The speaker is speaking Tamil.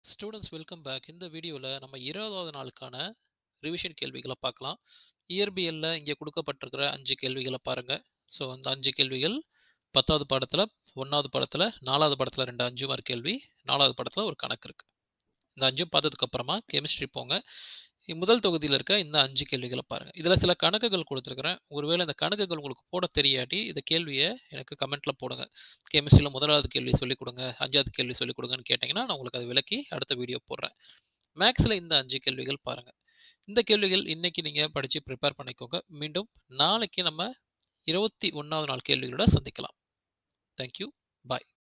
ஸ்டூடெண்ட்ஸ் வெல்கம் பேக் இந்த வீடியோவில் நம்ம இருபதாவது நாளுக்கான ரிவிஷன் கேள்விகளை பார்க்கலாம் இயற்பியலில் இங்கே கொடுக்கப்பட்டிருக்கிற அஞ்சு கேள்விகளை பாருங்கள் ஸோ அந்த அஞ்சு கேள்விகள் பத்தாவது பாடத்தில் ஒன்றாவது பாடத்தில் நாலாவது பாடத்தில் ரெண்டு அஞ்சு மார்க் கேள்வி நாலாவது பாடத்தில் ஒரு கணக்கு இருக்குது இந்த அஞ்சும் பார்த்ததுக்கப்புறமா கெமிஸ்ட்ரி போங்க இ- முதல் தொகுதியில் இருக்க இந்த அஞ்சு கேள்விகளை பாருங்கள் இதில் சில கணக்குகள் கொடுத்துருக்குறேன் ஒருவேளை இந்த கணக்குகள் உங்களுக்கு போட தெரியாட்டி இந்த கேள்வியை எனக்கு கமெண்ட்டில் போடுங்க கெமிஸ்ட்ரியில் முதலாவது கேள்வி சொல்லிக் கொடுங்க அஞ்சாவது கேள்வி சொல்லிக் கொடுங்கன்னு கேட்டிங்கன்னா நான் உங்களுக்கு அதை விளக்கி அடுத்த வீடியோ போடுறேன் மேக்ஸில் இந்த அஞ்சு கேள்விகள் பாருங்கள் இந்த கேள்விகள் இன்னைக்கு நீங்கள் படித்து ப்ரிப்பேர் பண்ணிக்கோங்க மீண்டும் நாளைக்கு நம்ம இருபத்தி ஒன்றாவது நாள் கேள்விகளோட சந்திக்கலாம் தேங்க்யூ பாய்